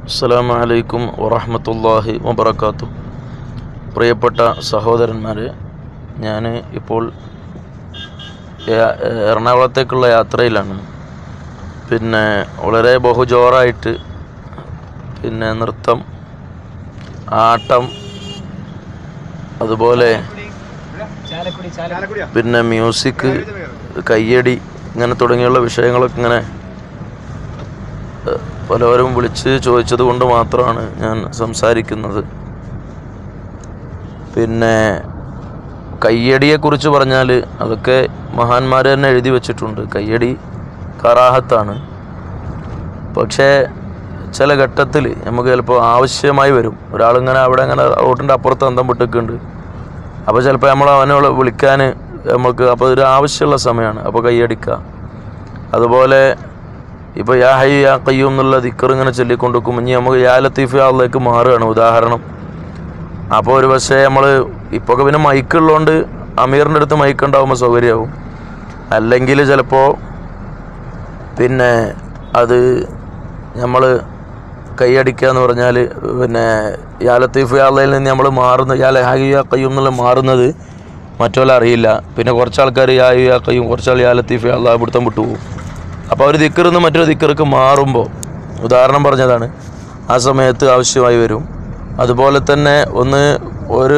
അസ്സലാമു അലൈക്കും വറഹമത്തല്ലാഹി വബർക്കാത്തു പ്രിയപ്പെട്ട സഹോദരന്മാരെ ഞാൻ ഇപ്പോൾ യാ- എറണാകുളത്തേക്കുള്ള യാത്രയിലാണ് പിന്നെ വളരെ ബഹുജോറായിട്ട് പിന്നെ നൃത്തം ആട്ടം അതുപോലെ ചാലക്കുടി ചാലക്കുടി പിന്നെ മ്യൂസിക് കയ്യടി ഇങ്ങനെ തുടങ്ങിയുള്ള വിഷയങ്ങളൊക്കെ ഇങ്ങനെ ഏഹ്, പലവരും വിളിച്ച് ചോദിച്ചത് കൊണ്ട് മാത്രമാണ് ഞാൻ സംസാരിക്കുന്നത് പിന്നെ കയ്യടിയെക്കുറിച്ച് പറഞ്ഞാൽ അതൊക്കെ മഹാന്മാർ തന്നെ എഴുതി വച്ചിട്ടുണ്ട് കയ്യടി കറാഹത്താണ് പക്ഷേ ചില ഘട്ടത്തിൽ നമുക്ക് ചിലപ്പോൾ ആവശ്യമായി വരും ഒരാളിങ്ങനെ അവിടെ അങ്ങനെ റോട്ടിൻ്റെ അപ്പുറത്ത് അന്തം വിട്ടിക്കുന്നുണ്ട് അപ്പോൾ ചിലപ്പോൾ നമ്മൾ അവനെ വിളിക്കാൻ നമുക്ക് അപ്പോൾ ഒരു ആവശ്യമുള്ള സമയമാണ് അപ്പോൾ കൈയടിക്കുക അതുപോലെ ഇപ്പോൾ യാ ഹൈ യാ കയ്യും എന്നുള്ള ദിക്കർ ഇങ്ങനെ ചൊല്ലിക്കൊണ്ടിരിക്കും ഇനി നമുക്ക് യാ ലത്തീഫ് ആളിലേക്ക് മാറുകയാണ് ഉദാഹരണം അപ്പോൾ ഒരു പക്ഷേ നമ്മൾ ഇപ്പോൾ പിന്നെ മൈക്ക് ഉള്ളതുകൊണ്ട് അമീറിൻ്റെ അടുത്ത് മൈക്ക് ഉണ്ടാകുമ്പോൾ സൗകര്യമാവും അല്ലെങ്കിൽ ചിലപ്പോൾ പിന്നെ അത് നമ്മൾ കൈയടിക്കുക എന്ന് പറഞ്ഞാൽ പിന്നെ യാ ലത്തീഫ് യാളയിൽ നിന്ന് നമ്മൾ മാറുന്ന യാ ലഹായി യാ കയ്യും എന്നുള്ള മാറുന്നത് മറ്റുള്ള അറിയില്ല പിന്നെ കുറച്ച് ആൾക്കാർ യാ യാ കയ്യും കുറച്ചാൾ യാ ലത്തീഫ് യാ അള്ളാഹ് പിടുത്തം വിട്ടുപോകും അപ്പോൾ ഒരു ദിക്കറിൽ നിന്ന് മറ്റൊരു ദിക്കർക്ക് മാറുമ്പോൾ ഉദാഹരണം പറഞ്ഞതാണ് ആ സമയത്ത് ആവശ്യമായി വരും അതുപോലെ തന്നെ ഒന്ന് ഒരു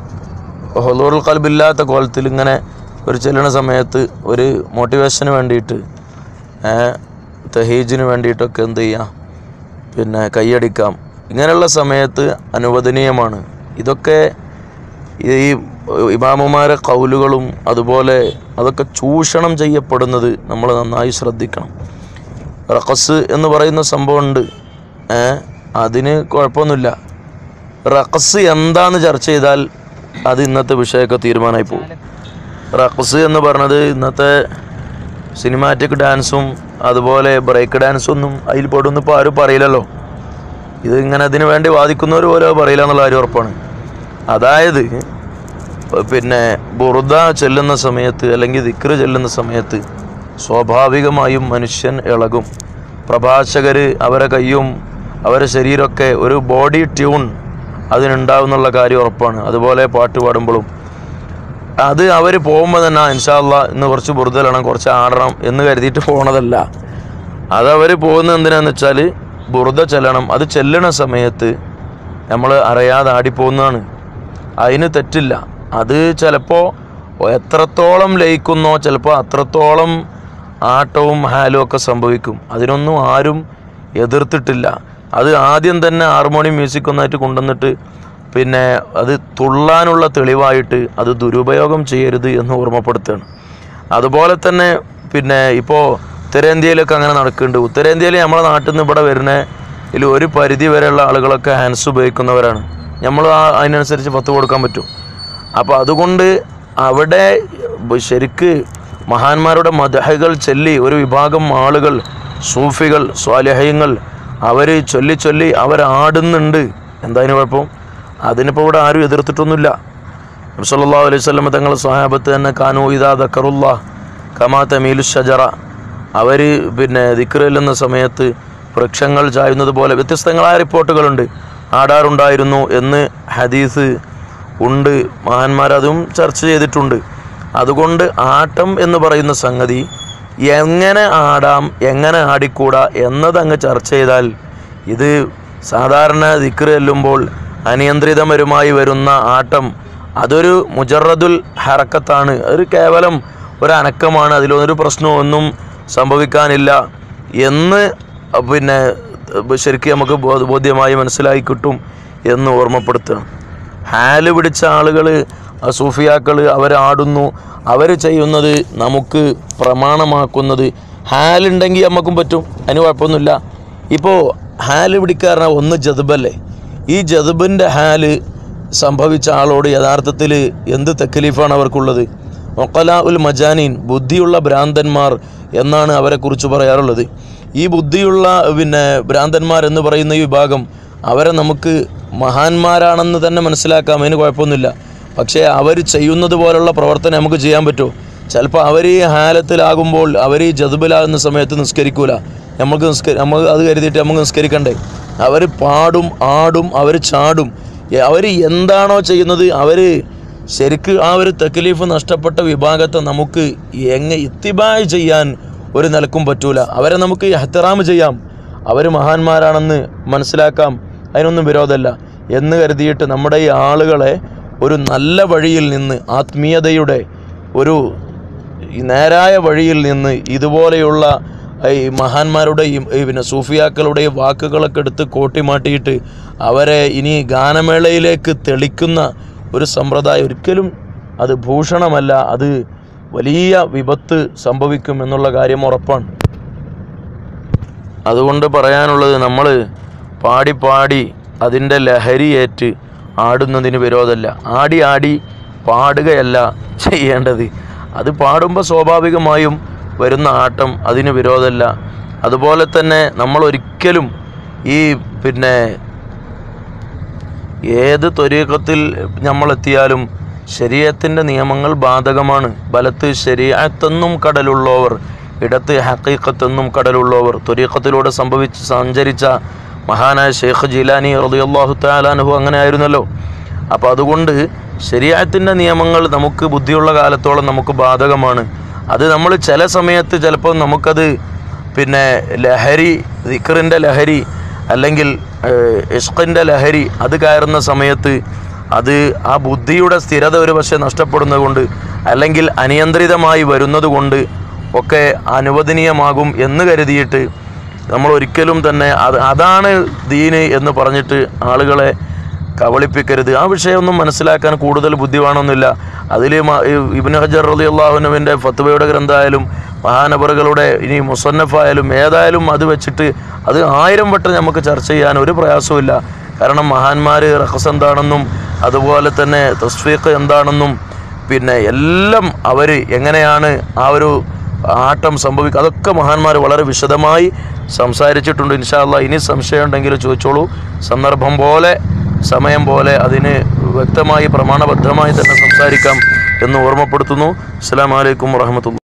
ഹൊലൂറുൽ കൽബില്ലാത്ത കോലത്തിൽ ഇങ്ങനെ ഒരു ചെല്ലണ സമയത്ത് ഒരു മോട്ടിവേഷന് വേണ്ടിയിട്ട് ഏഹ്, തഹീജിന് വേണ്ടിയിട്ടൊക്കെ എന്ത് ചെയ്യാം പിന്നെ കൈയടിക്കാം ഇങ്ങനെയുള്ള സമയത്ത് അനുവദനീയമാണ് ഇതൊക്കെ ഈ ഇമാമുമാരെ കൗലുകളും അതുപോലെ അതൊക്കെ ചൂഷണം ചെയ്യപ്പെടുന്നത് നമ്മൾ നന്നായി ശ്രദ്ധിക്കണം റഖസ് എന്ന് പറയുന്ന സംഭവമുണ്ട് ഏ അതിന് കുഴപ്പമൊന്നുമില്ല റഖസ് എന്താന്ന് ചർച്ച ചെയ്താൽ അത് ഇന്നത്തെ വിഷയമൊക്കെ തീരുമാനമായി പോകും റഖസ് എന്ന് പറഞ്ഞത് ഇന്നത്തെ സിനിമാറ്റിക് ഡാൻസും അതുപോലെ ബ്രേക്ക് ഡാൻസും ഒന്നും അതിൽ പെടുമെന്ന് ഇപ്പോൾ ആരും പറയില്ലല്ലോ ഇത് ഇങ്ങനെ അതിന് വേണ്ടി വാദിക്കുന്നവർ പോലും അത് പറയില്ല എന്നുള്ള കാര്യം ഉറപ്പാണ് അതായത് പിന്നെ ബുറുദ ചെല്ലുന്ന സമയത്ത് അല്ലെങ്കിൽ ദിക്റ് ചെല്ലുന്ന സമയത്ത് സ്വാഭാവികമായും മനുഷ്യൻ ഇളകും പ്രഭാഷകർ അവരെ കയ്യും അവരെ ശരീരമൊക്കെ ഒരു ബോഡി ട്യൂൺ അതിനുണ്ടാവുന്നുള്ള കാര്യം ഉറപ്പാണ് അതുപോലെ പാട്ട് പാടുമ്പോഴും അത് അവർ പോകുമ്പോൾ തന്നെ ഇൻഷാല്ല ഇന്ന് കുറച്ച് ബുറുദലാണ് കുറച്ച് ആടണം എന്ന് കരുതിയിട്ട് പോണതല്ല അതവർ പോകുന്നത് എന്തിനാന്ന് വെച്ചാൽ ബുറുദ ചെല്ലണം അത് ചെല്ലണ സമയത്ത് നമ്മൾ അറിയാതെ ആടിപ്പോകുന്നതാണ് അതിന് തെറ്റില്ല അത് ചിലപ്പോൾ എത്രത്തോളം ലയിക്കുന്നോ ചിലപ്പോൾ അത്രത്തോളം ആട്ടവും ഹാലും ഒക്കെ സംഭവിക്കും അതിനൊന്നും ആരും എതിർത്തിട്ടില്ല അത് ആദ്യം തന്നെ ഹാർമോണിയം മ്യൂസിക് ഒന്നായിട്ട് കൊണ്ടുവന്നിട്ട് പിന്നെ അത് തുള്ളാനുള്ള തെളിവായിട്ട് അത് ദുരുപയോഗം ചെയ്യരുത് എന്ന് ഓർമ്മപ്പെടുത്തുകയാണ് അതുപോലെ തന്നെ പിന്നെ ഇപ്പോൾ ഉത്തരേന്ത്യയിലൊക്കെ അങ്ങനെ നടക്കുന്നുണ്ട് ഉത്തരേന്ത്യയിൽ നമ്മുടെ നാട്ടിൽ നിന്ന് ഇവിടെ വരുന്ന ഇതിൽ ഒരു പരിധി വരെയുള്ള ആളുകളൊക്കെ ഹാൻഡ്സ് ഉപയോഗിക്കുന്നവരാണ് നമ്മൾ ആ അതിനനുസരിച്ച് പത്ത് കൊടുക്കാൻ പറ്റും അപ്പോൾ അതുകൊണ്ട് അവിടെ ബ- ശരിക്ക് മഹാന്മാരുടെ മദഹകൾ ചൊല്ലി ഒരു വിഭാഗം ആളുകൾ സൂഫികൾ സ്വാലഹ്യങ്ങൾ അവർ ചൊല്ലി ചൊല്ലി അവരാടുന്നുണ്ട് എന്തായാലും കുഴപ്പം അതിനിപ്പോൾ ഇവിടെ ആരും എതിർത്തിട്ടൊന്നുമില്ല നബ്സല്ലാ അലൈഹി സ്വലമ തങ്ങൾ സ്വഹാബത്ത് തന്നെ കാനു ഇദാ ദക്കറുല്ല കമാ തമീലു ഷജറ അവർ പിന്നെ ദിക്റെല്ലുന്ന സമയത്ത് വൃക്ഷങ്ങൾ ചായുന്നത് പോലെ വ്യത്യസ്തങ്ങളായ റിപ്പോർട്ടുകളുണ്ട് ആടാറുണ്ടായിരുന്നു എന്ന് ഹദീസ് ഉണ്ട് മഹാന്മാരതും ചർച്ച ചെയ്തിട്ടുണ്ട് അതുകൊണ്ട് ആട്ടം എന്ന് പറയുന്ന സംഗതി എങ്ങനെ ആടാം എങ്ങനെ ആടിക്കൂടാ എന്നതങ്ങ് ചർച്ച ചെയ്താൽ ഇത് സാധാരണ ദിക്റ് ചെല്ലുമ്പോൾ അനിയന്ത്രിതപരമായി വരുന്ന ആട്ടം അതൊരു മുജറദുൽ ഹറക്കത്താണ് ഒരു കേവലം ഒരു അനക്കമാണ് അതിലൊരു പ്രശ്നമൊന്നും സംഭവിക്കാനില്ല എന്ന് പിന്നെ ശരിക്കും നമുക്ക് ബോധ- ബോധ്യമായി മനസ്സിലായി കിട്ടും എന്ന് ഓർമ്മപ്പെടുത്തുകയാണ് ഹാല് പിടിച്ച ആളുകൾ സൂഫിയാക്കൾ അവരാടുന്നു അവർ ചെയ്യുന്നത് നമുക്ക് പ്രമാണമാക്കുന്നത് ഹാലുണ്ടെങ്കിൽ നമുക്കും പറ്റും അതിന് കുഴപ്പമൊന്നുമില്ല ഇപ്പോൾ ഹാല് പിടിക്കാരന ഒന്ന് ജതുബല്ലേ ഈ ജതുബിൻ്റെ ഹാല് സംഭവിച്ച ആളോട് യഥാർത്ഥത്തിൽ എന്ത് തെക്കലീഫാണ് അവർക്കുള്ളത് ഒക്കല ഉൽ മജാനീൻ ബുദ്ധിയുള്ള ഭ്രാന്തന്മാർ എന്നാണ് അവരെക്കുറിച്ച് പറയാറുള്ളത് ഈ ബുദ്ധിയുള്ള പിന്നെ ഭ്രാന്തന്മാർ എന്ന് പറയുന്ന ഈ വിഭാഗം അവരെ നമുക്ക് മഹാന്മാരാണെന്ന് തന്നെ മനസ്സിലാക്കാം അതിന് കുഴപ്പമൊന്നുമില്ല പക്ഷേ അവർ ചെയ്യുന്നത് പോലുള്ള പ്രവർത്തനം നമുക്ക് ചെയ്യാൻ പറ്റുമോ ചിലപ്പോൾ അവർ ഈ ഹാലത്തിലാകുമ്പോൾ അവർ ഈ ജതുബിലാകുന്ന സമയത്ത് നിസ്കരിക്കൂല നമുക്ക് നിസ്ക നമുക്ക് അത് കരുതിയിട്ട് നമുക്ക് നിസ്കരിക്കണ്ടേ അവർ പാടും ആടും അവർ ചാടും അവർ എന്താണോ ചെയ്യുന്നത് അവർ ശരിക്ക് ആ ഒരു തെക്കലീഫ് നഷ്ടപ്പെട്ട വിഭാഗത്തെ നമുക്ക് എങ്ങ ഇത്തിബായ് ചെയ്യാൻ ഒരു നിലക്കും പറ്റൂല അവരെ നമുക്ക് എഹ്തറാം ചെയ്യാം അവർ മഹാന്മാരാണെന്ന് മനസ്സിലാക്കാം അതിനൊന്നും വിരോധമല്ല എന്ന് കരുതിയിട്ട് നമ്മുടെ ഈ ആളുകളെ ഒരു നല്ല വഴിയിൽ നിന്ന് ആത്മീയതയുടെ ഒരു ഈ നേരായ വഴിയിൽ നിന്ന് ഇതുപോലെയുള്ള ഈ മഹാന്മാരുടെ ഈ ഈ പിന്നെ സൂഫിയാക്കളുടെ ഈ വാക്കുകളൊക്കെ എടുത്ത് കോട്ടിമാട്ടിയിട്ട് അവരെ ഇനി ഗാനമേളയിലേക്ക് തെളിക്കുന്ന ഒരു സമ്പ്രദായം ഒരിക്കലും അത് ഭൂഷണമല്ല അത് വലിയ വിപത്ത് സംഭവിക്കും എന്നുള്ള കാര്യം ഉറപ്പാണ് അതുകൊണ്ട് പറയാനുള്ളത് നമ്മൾ പാടി പാടി അതിൻ്റെ ലഹരിയേറ്റ് ആടുന്നതിന് വിരോധമല്ല ആടി ആടി പാടുകയല്ല ചെയ്യേണ്ടത് അത് പാടുമ്പോൾ സ്വാഭാവികമായും വരുന്ന ആട്ടം അതിന് വിരോധമല്ല അതുപോലെ തന്നെ നമ്മൾ ഒരിക്കലും ഈ പിന്നെ ഏത് ത്വരീക്കത്തിൽ നമ്മളെത്തിയാലും ശരീരത്തിൻ്റെ നിയമങ്ങൾ ബാധകമാണ് ബലത്ത് ശരീരത്തെന്നും കടലുള്ളവർ ഇടത്ത് ഹക്കീക്കത്തെന്നും കടലുള്ളവർ ത്വരീക്കത്തിലൂടെ സംഭവിച്ച് സഞ്ചരിച്ച മഹാനായ ഷെയ്ഖ് ജിലാനി റളിയല്ലാഹു തആലാൻഹു അങ്ങനെ ആയിരുന്നല്ലോ അപ്പോൾ അതുകൊണ്ട് ശരീരത്തിൻ്റെ നിയമങ്ങൾ നമുക്ക് ബുദ്ധിയുള്ള കാലത്തോളം നമുക്ക് ബാധകമാണ് അത് നമ്മൾ ചില സമയത്ത് ചിലപ്പോൾ നമുക്കത് പിന്നെ ലഹരി ദിക്റിൻ്റെ ലഹരി അല്ലെങ്കിൽ ഇഷ്കിൻ്റെ ലഹരി അത് കയറുന്ന സമയത്ത് അത് ആ ബുദ്ധിയുടെ സ്ഥിരത ഒരു പക്ഷേ നഷ്ടപ്പെടുന്നത് കൊണ്ട് അല്ലെങ്കിൽ അനിയന്ത്രിതമായി വരുന്നത് കൊണ്ട് ഒക്കെ അനുവദനീയമാകും എന്ന് കരുതിയിട്ട് നമ്മൾ ഒരിക്കലും തന്നെ അത് അതാണ് ദീന് എന്ന് പറഞ്ഞിട്ട് ആളുകളെ കബളിപ്പിക്കരുത് ആ വിഷയമൊന്നും മനസ്സിലാക്കാൻ കൂടുതൽ ബുദ്ധി വേണമെന്നില്ല അതിൽ ഇബിൻ ഹജർ റലി അള്ളാഹുനുവിൻ്റെ ഫത്വയുടെ ഗ്രന്ഥമായാലും മഹാനബറുകളുടെ ഇനി മുസന്നഫായാലും ഏതായാലും അത് വെച്ചിട്ട് അത് ആയിരം വട്ടം നമുക്ക് ചർച്ച ചെയ്യാൻ ഒരു പ്രയാസവുമില്ല കാരണം മഹാന്മാർ റഹസ് എന്താണെന്നും അതുപോലെ തന്നെ തസ്ഫീഖ് എന്താണെന്നും പിന്നെ എല്ലാം അവർ എങ്ങനെയാണ് ആ ഒരു ആട്ടം സംഭവിക്കുക അതൊക്കെ മഹാന്മാർ വളരെ വിശദമായി സംസാരിച്ചിട്ടുണ്ട് ഇൻഷാല്ല ഇനി സംശയം ഉണ്ടെങ്കിൽ ചോദിച്ചോളൂ സന്ദർഭം പോലെ സമയം പോലെ അതിന് വ്യക്തമായി പ്രമാണബദ്ധമായി തന്നെ സംസാരിക്കാം എന്ന് ഓർമ്മപ്പെടുത്തുന്നു അസ്സാം വലൈക്കും വാഹമത്തുള്ള